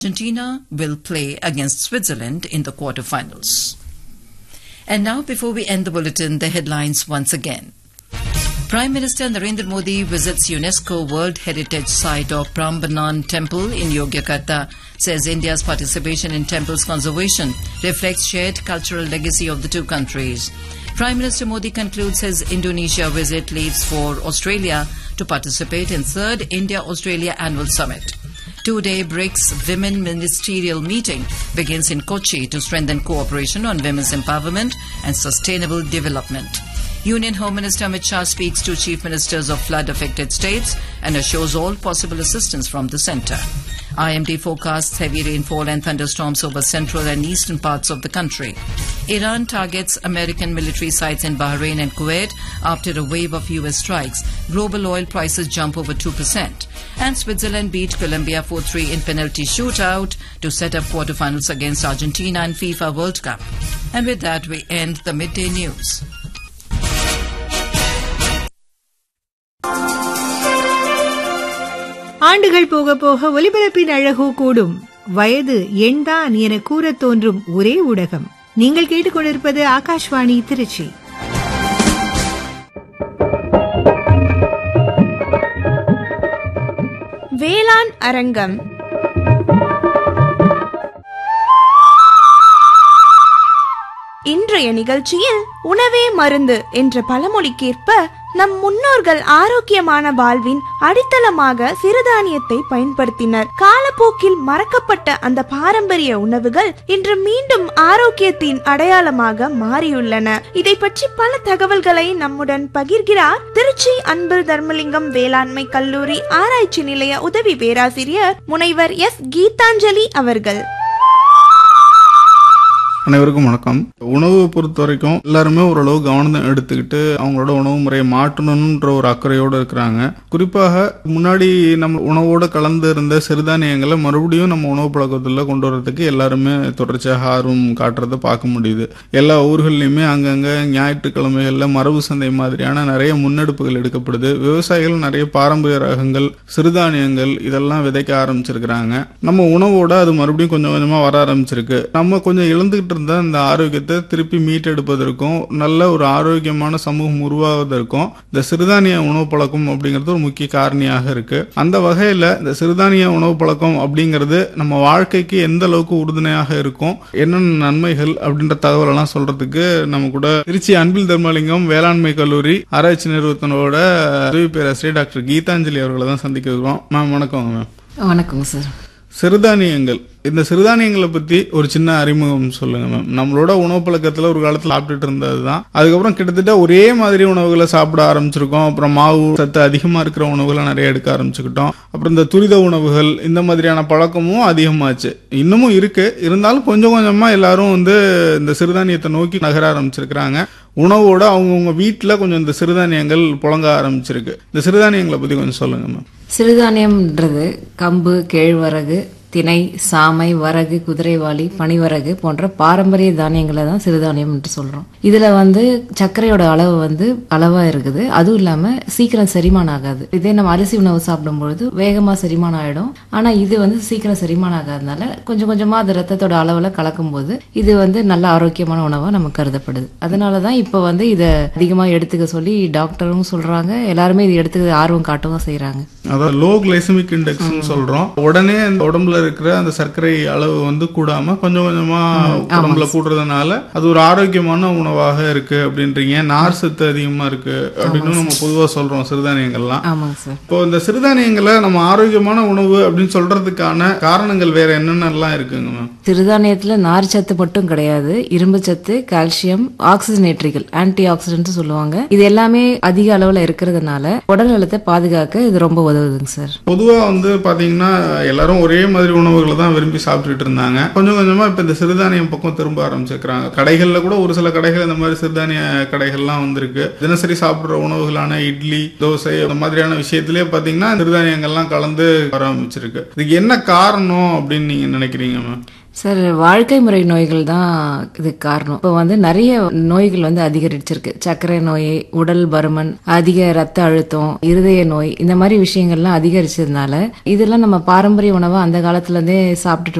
Argentina will play against Switzerland in the quarterfinals. And now, before we end the bulletin, the headlines once again. Prime Minister Narendra Modi visits UNESCO World Heritage Site of Prambanan Temple in Yogyakarta, says India's participation in temples conservation reflects shared cultural legacy of the two countries. Prime Minister Modi concludes his Indonesia visit, leaves for Australia to participate in third India-Australia annual summit. Two-day BRICS Women Ministerial Meeting begins in Kochi to strengthen cooperation on women's empowerment and sustainable development. Union Home Minister Amit Shah speaks to chief ministers of flood-affected states and assures all possible assistance from the centre. IMD forecasts heavy rainfall and thunderstorms over central and eastern parts of the country. Iran targets American military sites in Bahrain and Kuwait after a wave of US strikes. Global oil prices jump over 2%. And Switzerland beat Colombia 4-3 in penalty shootout to set up quarterfinals against Argentina in FIFA World Cup. And with that, we end the midday news. ஆண்டுகள் போக போக ஒலிபரப்பின் அழகு கூடும் வயது எண்தான் என கூறத் தோன்றும் ஒரே ஊடகம் நீங்கள் கேட்டுக்கொண்டிருப்பது ஆகாஷ்வாணி திருச்சி வேளாண் அரங்கம் இன்றைய நிகழ்ச்சியில் உணவே மருந்து என்ற பழமொழிக்கேற்ப நம் முன்னோர்கள் ஆரோக்கியமான வாழ்வின் அடித்தளமாக சிறுதானியத்தை பயன்படுத்தினர் காலப்போக்கில் மறக்கப்பட்ட அந்த பாரம்பரிய உணவுகள் இன்று மீண்டும் ஆரோக்கியத்தின் அடையாளமாக மாறியுள்ளன இதை பற்றி பல தகவல்களை நம்முடன் பகிர்கிறார் திருச்சி அன்பில் தர்மலிங்கம் வேளாண்மை கல்லூரி ஆராய்ச்சி நிலைய உதவி பேராசிரியர் முனைவர் எஸ் கீதாஞ்சலி அவர்கள் அனைவருக்கும் வணக்கம் உணவு பொறுத்த வரைக்கும் எல்லாருமே ஓரளவு கவனம் எடுத்துக்கிட்டு அவங்களோட உணவு முறையை மாற்றணுன்ற ஒரு அக்கறையோடு இருக்கிறாங்க குறிப்பாக முன்னாடி நம்ம உணவோட கலந்து இருந்த சிறுதானியங்களை மறுபடியும் நம்ம உணவு பழக்கத்தில் கொண்டு வரதுக்கு எல்லாருமே தொடர்ச்சியாக ஆர்வம் காட்டுறதை பார்க்க முடியுது எல்லா ஊர்கள்லையுமே அங்கங்க ஞாயிற்றுக்கிழமைகளில் மரபு சந்தை மாதிரியான நிறைய முன்னெடுப்புகள் எடுக்கப்படுது விவசாயிகள் நிறைய பாரம்பரிய ரகங்கள் சிறுதானியங்கள் இதெல்லாம் விதைக்க ஆரம்பிச்சிருக்கிறாங்க நம்ம உணவோட அது மறுபடியும் கொஞ்சம் கொஞ்சமாக வர ஆரம்பிச்சிருக்கு நம்ம கொஞ்சம் இழந்துகிட்டு இருந்த அந்த ஆரோக்கியத்தை திருப்பி மீட்டெடுப்பதற்கும் நல்ல ஒரு ஆரோக்கியமான சமூகம் உருவாவதற்கும் இந்த சிறுதானிய உணவு பழக்கம் அப்படிங்கிறது ஒரு முக்கிய காரணியாக இருக்கு அந்த வகையில் இந்த சிறுதானிய உணவு பழக்கம் அப்படிங்கிறது நம்ம வாழ்க்கைக்கு எந்த அளவுக்கு உறுதுணையாக இருக்கும் என்னென்ன நன்மைகள் அப்படின்ற தகவலெல்லாம் சொல்றதுக்கு நம்ம கூட திருச்சி அன்பில் தர்மலிங்கம் வேளாண்மை கல்லூரி ஆராய்ச்சி நிறுவனத்தோட உதவி பேராசிரியர் டாக்டர் கீதாஞ்சலி அவர்களை தான் சந்திக்க இருக்கிறோம் மேம் வணக்கம் மேம் வணக்கங்க சார் சிறுதானியங்கள் இந்த சிறுதானியங்களை பத்தி ஒரு சின்ன அறிமுகம் சொல்லுங்க மேம் நம்மளோட உணவு பழக்கத்துல ஒரு காலத்துல சாப்பிட்டுட்டு இருந்தது தான் அதுக்கப்புறம் கிட்டத்தட்ட ஒரே மாதிரி உணவுகளை சாப்பிட ஆரம்பிச்சிருக்கோம் அப்புறம் மாவு சத்து அதிகமா இருக்கிற உணவுகளை நிறைய எடுக்க ஆரம்பிச்சுக்கிட்டோம் அப்புறம் இந்த துரித உணவுகள் இந்த மாதிரியான பழக்கமும் அதிகமாச்சு இன்னமும் இருக்கு இருந்தாலும் கொஞ்சம் கொஞ்சமா எல்லாரும் வந்து இந்த சிறுதானியத்தை நோக்கி நகர ஆரம்பிச்சிருக்கிறாங்க உணவோட அவங்கவுங்க வீட்டில் கொஞ்சம் இந்த சிறுதானியங்கள் புழங்க ஆரம்பிச்சிருக்கு இந்த சிறுதானியங்களை பத்தி கொஞ்சம் சொல்லுங்க மேம் சிறுதானியம்ன்றது கம்பு கேழ்வரகு திணை சாமை வரகு குதிரைவாளி பனிவரகு போன்ற பாரம்பரிய தானியங்களை தான் சிறுதானியம் என்று சொல்றோம் இதுல வந்து சர்க்கரையோட அளவு வந்து அளவா இருக்குது அதுவும் இல்லாம சீக்கிரம் செரிமானம் ஆகாது இதே நம்ம அரிசி உணவு சாப்பிடும்பொழுது வேகமா செரிமானம் ஆயிடும் ஆனா இது வந்து சீக்கிரம் செரிமானம் ஆகாதனால கொஞ்சம் கொஞ்சமா அது ரத்தத்தோட அளவுல கலக்கும் போது இது வந்து நல்ல ஆரோக்கியமான உணவா நமக்கு கருதப்படுது அதனாலதான் இப்ப வந்து இதை அதிகமா எடுத்துக்க சொல்லி டாக்டரும் சொல்றாங்க எல்லாருமே இது எடுத்துக்க ஆர்வம் காட்டவும் செய்யறாங்க அதாவது லோ கிளைசமிக் இண்டெக்ஸ் சொல்றோம் உடனே அந்த உடம்புல இருக்கிற அந்த சர்க்கரை அளவு வந்து கூடாம கொஞ்சம் கொஞ்சமா உடம்புல கூடுறதுனால அது ஒரு ஆரோக்கியமான உணவாக இருக்கு அப்படின்றீங்க நார் சத்து அதிகமா இருக்கு அப்படின்னு நம்ம பொதுவா சொல்றோம் சிறுதானியங்கள்லாம் ஆமாங்க சார் இப்போ இந்த சிறுதானியங்களை நம்ம ஆரோக்கியமான உணவு அப்படின்னு சொல்றதுக்கான காரணங்கள் வேற என்னென்னலாம் இருக்குங்க மேம் சிறுதானியத்துல நார் சத்து மட்டும் கிடையாது இரும்பு சத்து கால்சியம் ஆக்சிஜனேட்டரிகள் ஆன்டி ஆக்சிடென்ட் சொல்லுவாங்க இது எல்லாமே அதிக அளவுல இருக்கிறதுனால உடல் நலத்தை பாதுகாக்க இது ரொம்ப உதவுதுங்க சார் பொதுவா வந்து பாத்தீங்கன்னா எல்லாரும் ஒரே மாதிரி உணவுகளை தான் விரும்பி சாப்பிட்டுட்டு இருந்தாங்க கொஞ்சம் கொஞ்சமா இப்ப இந்த சிறுதானியம் பக்கம் திரும்ப ஆரம்பிச்சிருக்கிறாங்க கடைகள்ல கூட ஒரு சில கடைகள் இந்த மாதிரி சிறுதானிய கடைகள்லாம் வந்திருக்கு தினசரி சாப்பிடுற உணவுகளான இட்லி தோசை அந்த மாதிரியான விஷயத்திலே பாத்தீங்கன்னா சிறுதானியங்கள்லாம் கலந்து வர ஆரம்பிச்சிருக்கு இதுக்கு என்ன காரணம் அப்படின்னு நீங்க நினைக்கிறீங்க மேம் சார் வாழ்க்கை முறை நோய்கள் தான் இதுக்கு காரணம் இப்போ வந்து நிறைய நோய்கள் வந்து அதிகரிச்சிருக்கு சர்க்கரை நோய் உடல் பருமன் அதிக ரத்த அழுத்தம் இருதய நோய் இந்த மாதிரி விஷயங்கள்லாம் அதிகரிச்சதுனால இதெல்லாம் நம்ம பாரம்பரிய உணவை அந்த காலத்துல இருந்தே சாப்பிட்டுட்டு